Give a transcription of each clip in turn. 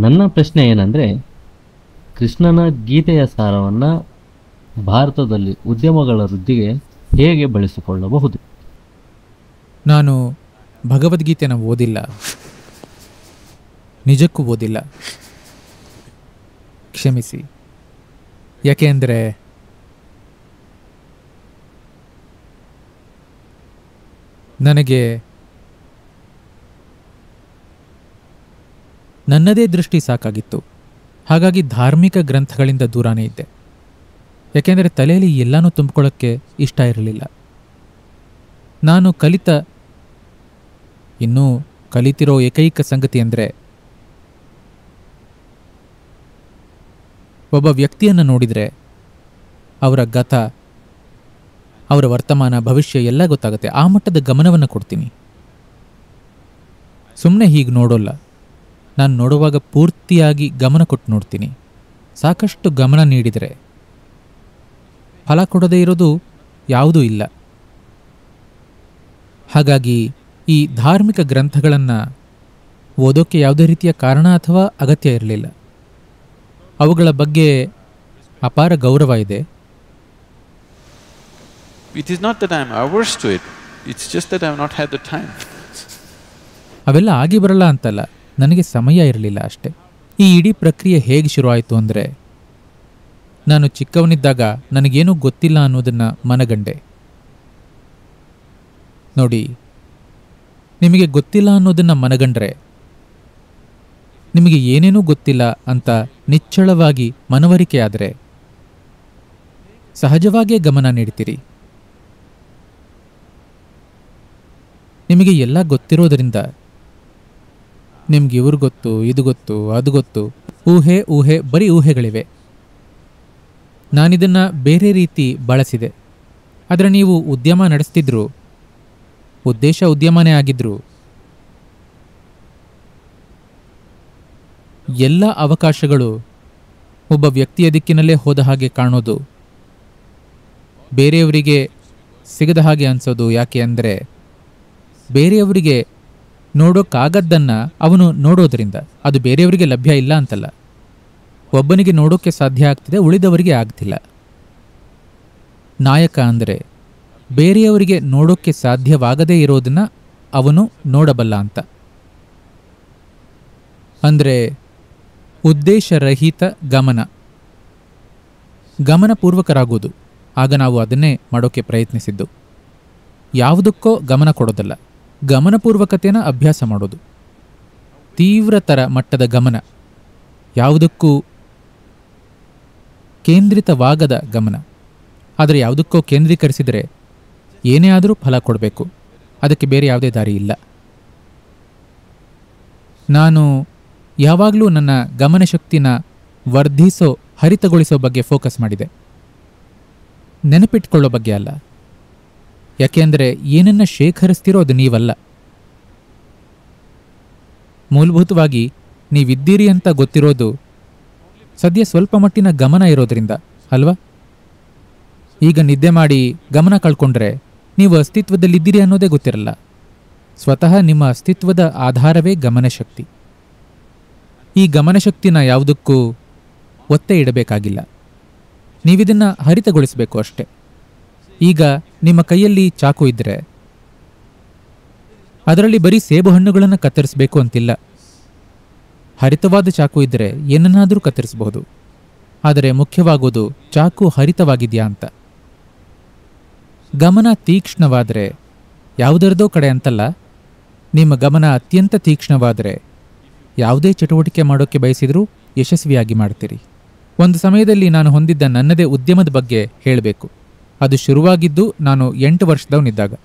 ನನ್ನ ಪ್ರಶ್ನೆ ಏನಂದರೆ ಕೃಷ್ಣನ ಗೀತೆಯ ಸಾರವನ್ನು ಭಾರತದಲ್ಲಿ ಉದ್ಯಮಗಳ ವೃದ್ಧಿಗೆ ಹೇಗೆ ಬಳಸಿಕೊಳ್ಳಬಹುದು ನಾನು ಭಗವದ್ಗೀತೆನ ಓದಿಲ್ಲ ನಿಜಕ್ಕೂ ಓದಿಲ್ಲ ಕ್ಷಮಿಸಿ ಯಾಕೆ ಅಂದರೆ ನನಗೆ ನನ್ನದೇ ದೃಷ್ಟಿ ಸಾಕಾಗಿತ್ತು ಹಾಗಾಗಿ ಧಾರ್ಮಿಕ ಗ್ರಂಥಗಳಿಂದ ದೂರಾನೇ ಇದ್ದೆ ಯಾಕೆಂದರೆ ತಲೆಯಲ್ಲಿ ಎಲ್ಲನೂ ತುಂಬಿಕೊಳ್ಳೋಕ್ಕೆ ಇಷ್ಟ ಇರಲಿಲ್ಲ ನಾನು ಕಲಿತ ಇನ್ನೂ ಕಲಿತಿರೋ ಏಕೈಕ ಸಂಗತಿ ಅಂದರೆ ಒಬ್ಬ ವ್ಯಕ್ತಿಯನ್ನು ನೋಡಿದರೆ ಅವರ ಗತ ಅವರ ವರ್ತಮಾನ ಭವಿಷ್ಯ ಎಲ್ಲ ಗೊತ್ತಾಗುತ್ತೆ ಆ ಮಟ್ಟದ ಗಮನವನ್ನು ಕೊಡ್ತೀನಿ ಸುಮ್ಮನೆ ಹೀಗೆ ನೋಡೋಲ್ಲ ನಾನು ನೋಡುವಾಗ ಪೂರ್ತಿಯಾಗಿ ಗಮನ ಕೊಟ್ಟು ನೋಡ್ತೀನಿ ಸಾಕಷ್ಟು ಗಮನ ನೀಡಿದರೆ ಫಲ ಕೊಡದೇ ಇರೋದು ಯಾವುದೂ ಇಲ್ಲ ಹಾಗಾಗಿ ಈ ಧಾರ್ಮಿಕ ಗ್ರಂಥಗಳನ್ನು ಓದೋಕ್ಕೆ ಯಾವುದೇ ರೀತಿಯ ಕಾರಣ ಅಥವಾ ಅಗತ್ಯ ಇರಲಿಲ್ಲ ಅವುಗಳ ಬಗ್ಗೆ ಅಪಾರ ಗೌರವ ಇದೆ It is not that I'm averse to it, it's just that I've not had the time. ಅವೆಲ್ಲ ಆಗಿ ಬರಲ್ಲ ಅಂತಲ್ಲ ನನಗೆ ಸಮಯ ಇರಲಿಲ್ಲ ಅಷ್ಟೆ ಈ ಇಡೀ ಪ್ರಕ್ರಿಯೆ ಹೇಗೆ ಶುರುವಾಯಿತು ಅಂದರೆ ನಾನು ಚಿಕ್ಕವನಿದ್ದಾಗ ನನಗೇನೂ ಗೊತ್ತಿಲ್ಲ ಅನ್ನೋದನ್ನು ಮನಗಂಡೆ ನೋಡಿ ನಿಮಗೆ ಗೊತ್ತಿಲ್ಲ ಅನ್ನೋದನ್ನು ಮನಗಂಡ್ರೆ ನಿಮಗೆ ಏನೇನೂ ಗೊತ್ತಿಲ್ಲ ಅಂತ ನಿಚ್ಚಳವಾಗಿ ಮನವರಿಕೆ ಆದರೆ ಸಹಜವಾಗಿಯೇ ಗಮನ ನೀಡ್ತೀರಿ ನಿಮಗೆ ಎಲ್ಲ ಗೊತ್ತಿರೋದರಿಂದ ನಿಮ್ಗೆ ಇವ್ರು ಗೊತ್ತು ಇದು ಗೊತ್ತು ಅದು ಗೊತ್ತು ಊಹೆ ಊಹೆ ಬರೀ ಊಹೆಗಳಿವೆ ನಾನಿದನ್ನು ಬೇರೆ ರೀತಿ ಬಳಸಿದೆ ಆದರೆ ನೀವು ಉದ್ಯಮ ನಡೆಸ್ತಿದ್ರು ಉದ್ದೇಶ ಉದ್ಯಮನೇ ಆಗಿದ್ರು ಎಲ್ಲ ಅವಕಾಶಗಳು ಒಬ್ಬ ವ್ಯಕ್ತಿಯ ದಿಕ್ಕಿನಲ್ಲೇ ಹೋದ ಹಾಗೆ ಕಾಣೋದು ಬೇರೆಯವರಿಗೆ ಸಿಗದ ಹಾಗೆ ಅನ್ಸೋದು ಯಾಕೆ ಅಂದರೆ ಬೇರೆಯವರಿಗೆ ನೋಡೋಕ್ಕಾಗದ್ದನ್ನು ಅವನು ನೋಡೋದ್ರಿಂದ ಅದು ಬೇರೆಯವರಿಗೆ ಲಭ್ಯ ಇಲ್ಲ ಅಂತಲ್ಲ ಒಬ್ಬನಿಗೆ ನೋಡೋಕ್ಕೆ ಸಾಧ್ಯ ಆಗ್ತಿದೆ ಉಳಿದವರಿಗೆ ಆಗ್ತಿಲ್ಲ ನಾಯಕ ಅಂದರೆ ಬೇರೆಯವರಿಗೆ ನೋಡೋಕ್ಕೆ ಸಾಧ್ಯವಾಗದೇ ಇರೋದನ್ನ ಅವನು ನೋಡಬಲ್ಲ ಅಂತ ಅಂದರೆ ಉದ್ದೇಶರಹಿತ ಗಮನ ಗಮನಪೂರ್ವಕರಾಗೋದು ಆಗ ನಾವು ಅದನ್ನೇ ಮಾಡೋಕ್ಕೆ ಪ್ರಯತ್ನಿಸಿದ್ದು ಯಾವುದಕ್ಕೋ ಗಮನ ಕೊಡೋದಲ್ಲ ಗಮನಪೂರ್ವಕತೆಯನ್ನು ಅಭ್ಯಾಸ ಮಾಡೋದು ತೀವ್ರತರ ಮಟ್ಟದ ಗಮನ ಯಾವುದಕ್ಕೂ ಕೇಂದ್ರಿತವಾಗದ ಗಮನ ಆದರೆ ಯಾವುದಕ್ಕೋ ಕೇಂದ್ರೀಕರಿಸಿದರೆ ಏನೇ ಆದರೂ ಫಲ ಕೊಡಬೇಕು ಅದಕ್ಕೆ ಬೇರೆ ಯಾವುದೇ ದಾರಿ ಇಲ್ಲ ನಾನು ಯಾವಾಗಲೂ ನನ್ನ ಗಮನಶಕ್ತಿನ ವರ್ಧಿಸೋ ಹರಿತಗೊಳಿಸೋ ಬಗ್ಗೆ ಫೋಕಸ್ ಮಾಡಿದೆ ನೆನಪಿಟ್ಕೊಳ್ಳೋ ಬಗ್ಗೆ ಅಲ್ಲ ಯಾಕೆಂದರೆ ಏನನ್ನ ಶೇಖರಿಸ್ತಿರೋ ಅದು ನೀವಲ್ಲ ಮೂಲಭೂತವಾಗಿ ನೀವಿದ್ದೀರಿ ಅಂತ ಗೊತ್ತಿರೋದು ಸದ್ಯ ಸ್ವಲ್ಪ ಮಟ್ಟಿನ ಗಮನ ಇರೋದ್ರಿಂದ ಅಲ್ವಾ ಈಗ ನಿದ್ದೆ ಮಾಡಿ ಗಮನ ಕಳ್ಕೊಂಡ್ರೆ ನೀವು ಅಸ್ತಿತ್ವದಲ್ಲಿದ್ದೀರಿ ಅನ್ನೋದೇ ಗೊತ್ತಿರಲ್ಲ ಸ್ವತಃ ನಿಮ್ಮ ಅಸ್ತಿತ್ವದ ಆಧಾರವೇ ಗಮನಶಕ್ತಿ ಈ ಗಮನಶಕ್ತಿನ ಯಾವುದಕ್ಕೂ ಒತ್ತೆ ಇಡಬೇಕಾಗಿಲ್ಲ ನೀವಿದನ್ನು ಹರಿತಗೊಳಿಸಬೇಕು ಅಷ್ಟೆ ಈಗ ನಿಮ್ಮ ಕೈಯಲ್ಲಿ ಚಾಕು ಇದ್ದರೆ ಅದರಲ್ಲಿ ಬರೀ ಸೇಬು ಹಣ್ಣುಗಳನ್ನು ಕತ್ತರಿಸಬೇಕು ಅಂತಿಲ್ಲ ಹರಿತವಾದ ಚಾಕು ಇದ್ದರೆ ಏನನ್ನಾದರೂ ಕತ್ತರಿಸಬಹುದು ಆದರೆ ಮುಖ್ಯವಾಗೋದು ಚಾಕು ಹರಿತವಾಗಿದೆಯಾ ಅಂತ ಗಮನ ತೀಕ್ಷ್ಣವಾದರೆ ಯಾವುದರದೋ ಕಡೆ ಅಂತಲ್ಲ ನಿಮ್ಮ ಗಮನ ಅತ್ಯಂತ ತೀಕ್ಷ್ಣವಾದರೆ ಯಾವುದೇ ಚಟುವಟಿಕೆ ಮಾಡೋಕ್ಕೆ ಬಯಸಿದರೂ ಯಶಸ್ವಿಯಾಗಿ ಮಾಡ್ತೀರಿ ಒಂದು ಸಮಯದಲ್ಲಿ ನಾನು ಹೊಂದಿದ್ದ ನನ್ನದೇ ಉದ್ಯಮದ ಬಗ್ಗೆ ಹೇಳಬೇಕು ಅದು ಶುರುವಾಗಿದ್ದು ನಾನು ಎಂಟು ವರ್ಷದವನಿದ್ದಾಗ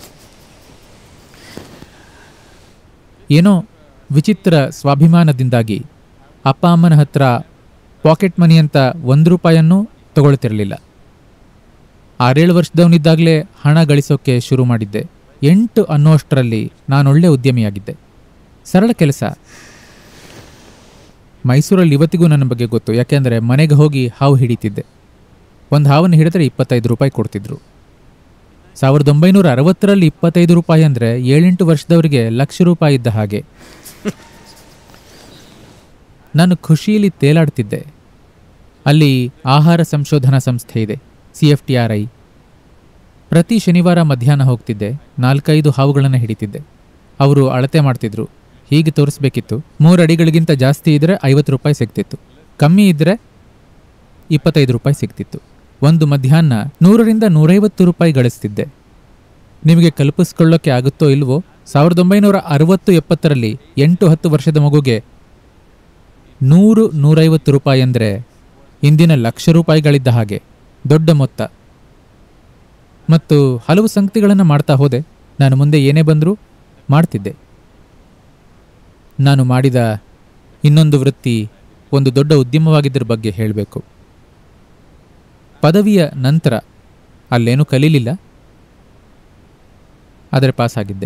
ಏನೋ ವಿಚಿತ್ರ ಸ್ವಾಭಿಮಾನದಿಂದಾಗಿ ಅಪ್ಪ ಅಮ್ಮನ ಹತ್ರ ಪಾಕೆಟ್ ಮನಿ ಅಂತ ಒಂದು ರೂಪಾಯನ್ನು ತಗೊಳ್ತಿರಲಿಲ್ಲ ಆರೇಳು ವರ್ಷದವನಿದ್ದಾಗಲೇ ಹಣ ಗಳಿಸೋಕ್ಕೆ ಶುರು ಮಾಡಿದ್ದೆ ಎಂಟು ಅನ್ನೋಷ್ಟರಲ್ಲಿ ನಾನೊಳ್ಳೆ ಉದ್ಯಮಿಯಾಗಿದ್ದೆ ಸರಳ ಕೆಲಸ ಮೈಸೂರಲ್ಲಿ ಇವತ್ತಿಗೂ ನನ್ನ ಬಗ್ಗೆ ಗೊತ್ತು ಯಾಕೆಂದರೆ ಮನೆಗೆ ಹೋಗಿ ಹಾವು ಹಿಡಿತಿದ್ದೆ ಒಂದು ಹಾವನ್ನು ಹಿಡಿದ್ರೆ ಇಪ್ಪತ್ತೈದು ರೂಪಾಯಿ ಕೊಡ್ತಿದ್ರು ಸಾವಿರದ ಒಂಬೈನೂರ ಅರವತ್ತರಲ್ಲಿ ಇಪ್ಪತ್ತೈದು ರೂಪಾಯಿ ಅಂದರೆ ಏಳೆಂಟು ವರ್ಷದವರಿಗೆ ಲಕ್ಷ ರೂಪಾಯಿ ಇದ್ದ ಹಾಗೆ ನಾನು ಖುಷಿಯಲ್ಲಿ ತೇಲಾಡ್ತಿದ್ದೆ ಅಲ್ಲಿ ಆಹಾರ ಸಂಶೋಧನಾ ಸಂಸ್ಥೆ ಇದೆ C F T R I ಪ್ರತಿ ಶನಿವಾರ ಮಧ್ಯಾಹ್ನ ಹೋಗ್ತಿದ್ದೆ ನಾಲ್ಕೈದು ಹಾವುಗಳನ್ನು ಹಿಡಿತಿದ್ದೆ ಅವರು ಅಳತೆ ಮಾಡ್ತಿದ್ರು ಹೀಗೆ ತೋರಿಸ್ಬೇಕಿತ್ತು ಮೂರು ಅಡಿಗಳಿಗಿಂತ ಜಾಸ್ತಿ ಇದ್ದರೆ ಐವತ್ತು ರೂಪಾಯಿ ಸಿಗ್ತಿತ್ತು ಕಮ್ಮಿ ಇದ್ದರೆ ಇಪ್ಪತ್ತೈದು ರೂಪಾಯಿ ಸಿಗ್ತಿತ್ತು ಒಂದು ಮಧ್ಯಾಹ್ನ ನೂರರಿಂದ ನೂರೈವತ್ತು ರೂಪಾಯಿ ಗಳಿಸ್ತಿದ್ದೆ ನಿಮಗೆ ಕಲ್ಪಿಸ್ಕೊಳ್ಳೋಕೆ ಆಗುತ್ತೋ ಇಲ್ವೋ ಸಾವಿರದ ಒಂಬೈನೂರ ಅರವತ್ತು ಎಪ್ಪತ್ತರಲ್ಲಿ ಎಂಟು ಹತ್ತು ವರ್ಷದ ಮಗುಗೆ ನೂರು ನೂರೈವತ್ತು ರೂಪಾಯಿ ಅಂದರೆ ಇಂದಿನ ಲಕ್ಷ ರೂಪಾಯಿಗಳಿದ್ದ ಹಾಗೆ ದೊಡ್ಡ ಮೊತ್ತ ಮತ್ತು ಹಲವು ಸಂಗತಿಗಳನ್ನು ಮಾಡ್ತಾ ಹೋದೆ ನಾನು ಮುಂದೆ ಏನೇ ಬಂದರೂ ಮಾಡ್ತಿದ್ದೆ ನಾನು ಮಾಡಿದ ಇನ್ನೊಂದು ವೃತ್ತಿ ಒಂದು ದೊಡ್ಡ ಉದ್ಯಮವಾಗಿದ್ದರ ಬಗ್ಗೆ ಹೇಳಬೇಕು ಪದವಿಯ ನಂತರ ಅಲ್ಲೇನೂ ಕಲೀಲಿಲ್ಲ ಆದರೆ ಪಾಸಾಗಿದ್ದೆ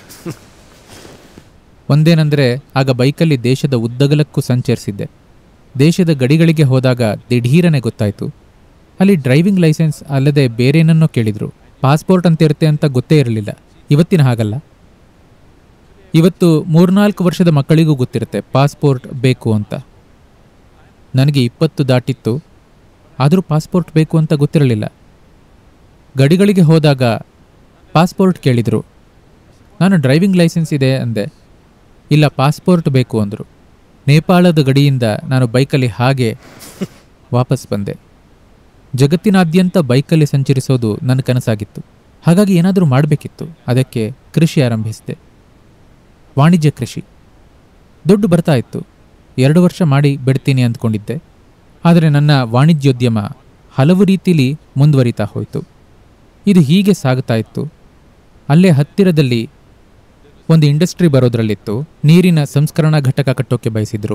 ಒಂದೇನೆಂದರೆ ಆಗ ಬೈಕಲ್ಲಿ ದೇಶದ ಉದ್ದಗಲಕ್ಕೂ ಸಂಚರಿಸಿದ್ದೆ ದೇಶದ ಗಡಿಗಳಿಗೆ ಹೋದಾಗ ದಿಢೀರನೆ ಗೊತ್ತಾಯಿತು ಅಲ್ಲಿ ಡ್ರೈವಿಂಗ್ ಲೈಸೆನ್ಸ್ ಅಲ್ಲದೆ ಬೇರೇನನ್ನೋ ಕೇಳಿದ್ರು ಪಾಸ್ಪೋರ್ಟ್ ಅಂತ ಇರುತ್ತೆ ಅಂತ ಗೊತ್ತೇ ಇರಲಿಲ್ಲ ಇವತ್ತಿನ ಹಾಗಲ್ಲ ಇವತ್ತು ಮೂರ್ನಾಲ್ಕು ವರ್ಷದ ಮಕ್ಕಳಿಗೂ ಗೊತ್ತಿರುತ್ತೆ ಪಾಸ್ಪೋರ್ಟ್ ಬೇಕು ಅಂತ ನನಗೆ ಇಪ್ಪತ್ತು ದಾಟಿತ್ತು ಆದರೂ ಪಾಸ್ಪೋರ್ಟ್ ಬೇಕು ಅಂತ ಗೊತ್ತಿರಲಿಲ್ಲ ಗಡಿಗಳಿಗೆ ಹೋದಾಗ ಪಾಸ್ಪೋರ್ಟ್ ಕೇಳಿದರು ನಾನು ಡ್ರೈವಿಂಗ್ ಲೈಸೆನ್ಸ್ ಇದೆ ಅಂದೆ ಇಲ್ಲ ಪಾಸ್ಪೋರ್ಟ್ ಬೇಕು ಅಂದರು ನೇಪಾಳದ ಗಡಿಯಿಂದ ನಾನು ಬೈಕಲ್ಲಿ ಹಾಗೆ ವಾಪಸ್ ಬಂದೆ ಜಗತ್ತಿನಾದ್ಯಂತ ಬೈಕಲ್ಲಿ ಸಂಚರಿಸೋದು ನನ್ನ ಕನಸಾಗಿತ್ತು ಹಾಗಾಗಿ ಏನಾದರೂ ಮಾಡಬೇಕಿತ್ತು ಅದಕ್ಕೆ ಕೃಷಿ ಆರಂಭಿಸಿದೆ ವಾಣಿಜ್ಯ ಕೃಷಿ ದುಡ್ಡು ಬರ್ತಾ ಇತ್ತು ಎರಡು ವರ್ಷ ಮಾಡಿ ಬಿಡ್ತೀನಿ ಅಂದ್ಕೊಂಡಿದ್ದೆ ಆದರೆ ನನ್ನ ವಾಣಿಜ್ಯೋದ್ಯಮ ಹಲವು ರೀತಿಲಿ ಮುಂದುವರಿತಾ ಹೋಯಿತು ಇದು ಹೀಗೆ ಸಾಗುತ್ತಾ ಇತ್ತು ಅಲ್ಲೇ ಹತ್ತಿರದಲ್ಲಿ ಒಂದು ಇಂಡಸ್ಟ್ರಿ ಬರೋದ್ರಲ್ಲಿತ್ತು ನೀರಿನ ಸಂಸ್ಕರಣಾ ಘಟಕ ಕಟ್ಟೋಕೆ ಬಯಸಿದ್ರು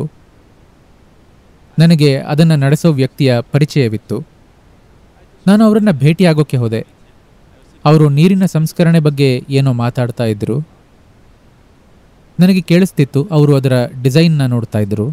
ನನಗೆ ಅದನ್ನು ನಡೆಸೋ ವ್ಯಕ್ತಿಯ ಪರಿಚಯವಿತ್ತು ನಾನು ಅವರನ್ನು ಭೇಟಿಯಾಗೋಕ್ಕೆ ಹೋದೆ ಅವರು ನೀರಿನ ಸಂಸ್ಕರಣೆ ಬಗ್ಗೆ ಏನೋ ಮಾತಾಡ್ತಾ ಇದ್ದರು ನನಗೆ ಕೇಳಿಸ್ತಿತ್ತು ಅವರು ಅದರ ಡಿಸೈನ್ನ ನೋಡ್ತಾ ಇದ್ದರು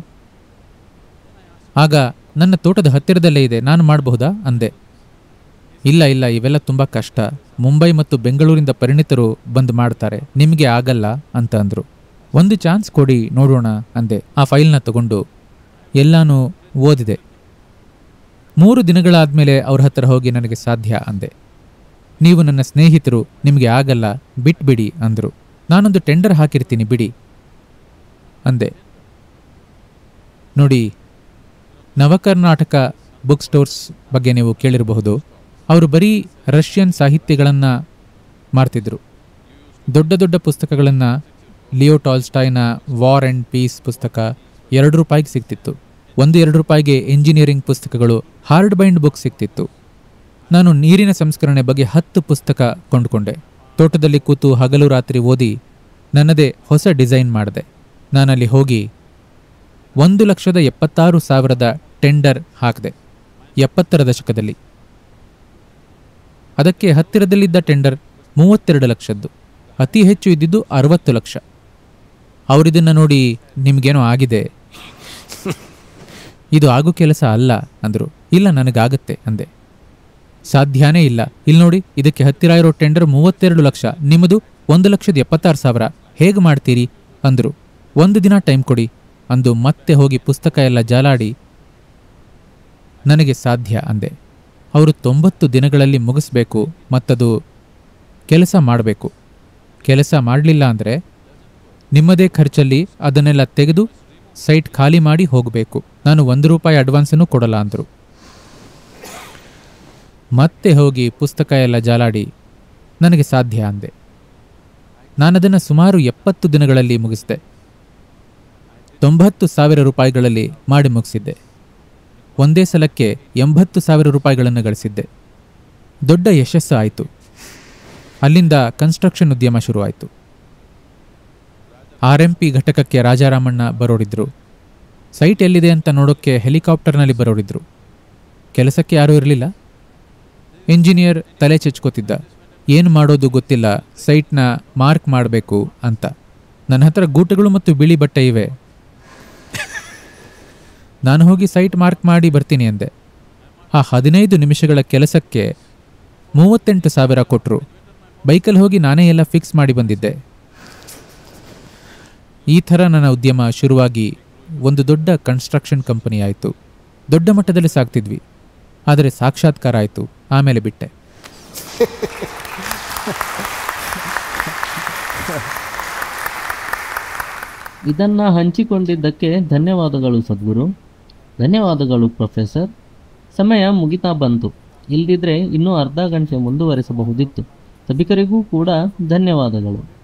ಆಗ ನನ್ನ ತೋಟದ ಹತ್ತಿರದಲ್ಲೇ ಇದೆ ನಾನು ಮಾಡಬಹುದಾ ಅಂದೆ ಇಲ್ಲ ಇಲ್ಲ ಇವೆಲ್ಲ ತುಂಬ ಕಷ್ಟ ಮುಂಬೈ ಮತ್ತು ಬೆಂಗಳೂರಿಂದ ಪರಿಣಿತರು ಬಂದು ಮಾಡ್ತಾರೆ ನಿಮಗೆ ಆಗಲ್ಲ ಅಂತ ಅಂದರು ಒಂದು ಚಾನ್ಸ್ ಕೊಡಿ ನೋಡೋಣ ಅಂದೆ ಆ ಫೈಲ್ನ ತಗೊಂಡು ಎಲ್ಲಾನು ಓದಿದೆ ಮೂರು ದಿನಗಳಾದಮೇಲೆ ಅವ್ರ ಹತ್ರ ಹೋಗಿ ನನಗೆ ಸಾಧ್ಯ ಅಂದೆ ನೀವು ನನ್ನ ಸ್ನೇಹಿತರು ನಿಮಗೆ ಆಗಲ್ಲ ಬಿಟ್ಬಿಡಿ ಅಂದರು ನಾನೊಂದು ಟೆಂಡರ್ ಹಾಕಿರ್ತೀನಿ ಬಿಡಿ ಅಂದೆ ನೋಡಿ ನವಕರ್ನಾಟಕ ಬುಕ್ ಸ್ಟೋರ್ಸ್ ಬಗ್ಗೆ ನೀವು ಕೇಳಿರಬಹುದು ಅವರು ಬರೀ ರಷ್ಯನ್ ಸಾಹಿತ್ಯಗಳನ್ನು ಮಾರ್ತಿದ್ರು ದೊಡ್ಡ ದೊಡ್ಡ ಪುಸ್ತಕಗಳನ್ನು ಲಿಯೋ ಟಾಲ್ಸ್ಟಾಯ್ನ ವಾರ್ ಆ್ಯಂಡ್ ಪೀಸ್ ಪುಸ್ತಕ ಎರಡು ರೂಪಾಯಿಗೆ ಸಿಗ್ತಿತ್ತು ಒಂದು ಎರಡು ರೂಪಾಯಿಗೆ ಎಂಜಿನಿಯರಿಂಗ್ ಪುಸ್ತಕಗಳು ಹಾರ್ಡ್ ಬೈಂಡ್ ಬುಕ್ ಸಿಗ್ತಿತ್ತು ನಾನು ನೀರಿನ ಸಂಸ್ಕರಣೆ ಬಗ್ಗೆ ಹತ್ತು ಪುಸ್ತಕ ಕೊಂಡುಕೊಂಡೆ ತೋಟದಲ್ಲಿ ಕೂತು ಹಗಲು ರಾತ್ರಿ ಓದಿ ನನ್ನದೇ ಹೊಸ ಡಿಸೈನ್ ಮಾಡಿದೆ ನಾನಲ್ಲಿ ಹೋಗಿ ಒಂದು ಲಕ್ಷದ ಎಪ್ಪತ್ತಾರು ಸಾವಿರದ ಟೆಂಡರ್ ಹಾಕಿದೆ ಎಪ್ಪತ್ತರ ದಶಕದಲ್ಲಿ ಅದಕ್ಕೆ ಹತ್ತಿರದಲ್ಲಿದ್ದ ಟೆಂಡರ್ ಮೂವತ್ತೆರಡು ಲಕ್ಷದ್ದು ಅತಿ ಹೆಚ್ಚು ಇದ್ದಿದ್ದು ಅರವತ್ತು ಲಕ್ಷ ಅವರಿದನ್ನು ನೋಡಿ ನಿಮಗೇನೋ ಆಗಿದೆ ಇದು ಆಗೋ ಕೆಲಸ ಅಲ್ಲ ಅಂದರು ಇಲ್ಲ ನನಗಾಗತ್ತೆ ಅಂದೆ ಸಾಧ್ಯನೇ ಇಲ್ಲ ಇಲ್ಲಿ ನೋಡಿ ಇದಕ್ಕೆ ಹತ್ತಿರ ಇರೋ ಟೆಂಡರ್ ಮೂವತ್ತೆರಡು ಲಕ್ಷ ನಿಮ್ಮದು ಒಂದು ಲಕ್ಷದ ಎಪ್ಪತ್ತಾರು ಸಾವಿರ ಹೇಗೆ ಮಾಡ್ತೀರಿ ಅಂದರು ಒಂದು ದಿನ ಟೈಮ್ ಕೊಡಿ ಅಂದು ಮತ್ತೆ ಹೋಗಿ ಪುಸ್ತಕ ಎಲ್ಲ ಜಾಲಾಡಿ ನನಗೆ ಸಾಧ್ಯ ಅಂದೆ ಅವರು ತೊಂಬತ್ತು ದಿನಗಳಲ್ಲಿ ಮುಗಿಸ್ಬೇಕು ಮತ್ತದು ಕೆಲಸ ಮಾಡಬೇಕು ಕೆಲಸ ಮಾಡಲಿಲ್ಲ ಅಂದರೆ ನಿಮ್ಮದೇ ಖರ್ಚಲ್ಲಿ ಅದನ್ನೆಲ್ಲ ತೆಗೆದು ಸೈಟ್ ಖಾಲಿ ಮಾಡಿ ಹೋಗಬೇಕು ನಾನು ಒಂದು ರೂಪಾಯಿ ಅಡ್ವಾನ್ಸನ್ನು ಕೊಡಲ್ಲ ಅಂದರು ಮತ್ತೆ ಹೋಗಿ ಪುಸ್ತಕ ಎಲ್ಲ ಜಾಲಾಡಿ ನನಗೆ ಸಾಧ್ಯ ಅಂದೆ ನಾನದನ್ನು ಸುಮಾರು ಎಪ್ಪತ್ತು ದಿನಗಳಲ್ಲಿ ಮುಗಿಸಿದೆ ತೊಂಬತ್ತು ಸಾವಿರ ರೂಪಾಯಿಗಳಲ್ಲಿ ಮಾಡಿ ಮುಗಿಸಿದ್ದೆ ಒಂದೇ ಸಲಕ್ಕೆ ಎಂಬತ್ತು ಸಾವಿರ ರೂಪಾಯಿಗಳನ್ನು ಗಳಿಸಿದ್ದೆ ದೊಡ್ಡ ಯಶಸ್ಸು ಆಯಿತು ಅಲ್ಲಿಂದ ಕನ್ಸ್ಟ್ರಕ್ಷನ್ ಉದ್ಯಮ ಶುರುವಾಯಿತು ಆರ್ ಎಂ ಪಿ ಘಟಕಕ್ಕೆ ರಾಜಾರಾಮಣ್ಣ ಬರೋರಿದ್ರು ಸೈಟ್ ಎಲ್ಲಿದೆ ಅಂತ ನೋಡೋಕ್ಕೆ ಹೆಲಿಕಾಪ್ಟರ್ನಲ್ಲಿ ಬರೋರಿದ್ರು ಕೆಲಸಕ್ಕೆ ಯಾರೂ ಇರಲಿಲ್ಲ ಇಂಜಿನಿಯರ್ ತಲೆ ಚೆಚ್ಕೋತಿದ್ದ ಏನು ಮಾಡೋದು ಗೊತ್ತಿಲ್ಲ ಸೈಟ್ನ ಮಾರ್ಕ್ ಮಾಡಬೇಕು ಅಂತ ನನ್ನ ಹತ್ರ ಗೂಟಗಳು ಮತ್ತು ಬಿಳಿ ಬಟ್ಟೆ ಇವೆ ನಾನು ಹೋಗಿ ಸೈಟ್ ಮಾರ್ಕ್ ಮಾಡಿ ಬರ್ತೀನಿ ಅಂದೆ ಆ ಹದಿನೈದು ನಿಮಿಷಗಳ ಕೆಲಸಕ್ಕೆ ಮೂವತ್ತೆಂಟು ಸಾವಿರ ಕೊಟ್ಟರು ಬೈಕಲ್ಲಿ ಹೋಗಿ ನಾನೇ ಎಲ್ಲ ಫಿಕ್ಸ್ ಮಾಡಿ ಬಂದಿದ್ದೆ ಈ ಥರ ನನ್ನ ಉದ್ಯಮ ಶುರುವಾಗಿ ಒಂದು ದೊಡ್ಡ ಕನ್ಸ್ಟ್ರಕ್ಷನ್ ಕಂಪನಿ ಆಯಿತು ದೊಡ್ಡ ಮಟ್ಟದಲ್ಲಿ ಸಾಕ್ತಿದ್ವಿ ಆದರೆ ಸಾಕ್ಷಾತ್ಕಾರ ಆಯಿತು ಆಮೇಲೆ ಬಿಟ್ಟೆ ಇದನ್ನ ಹಂಚಿಕೊಂಡಿದ್ದಕ್ಕೆ ಧನ್ಯವಾದಗಳು ಸದ್ಗುರು ಧನ್ಯವಾದಗಳು ಪ್ರೊಫೆಸರ್ ಸಮಯ ಮುಗಿತಾ ಬಂತು ಇಲ್ದಿದ್ರೆ ಇನ್ನೂ ಅರ್ಧ ಗಂಟೆ ಮುಂದುವರಿಸಬಹುದಿತ್ತು ಸಭಿಕರಿಗೂ ಕೂಡ ಧನ್ಯವಾದಗಳು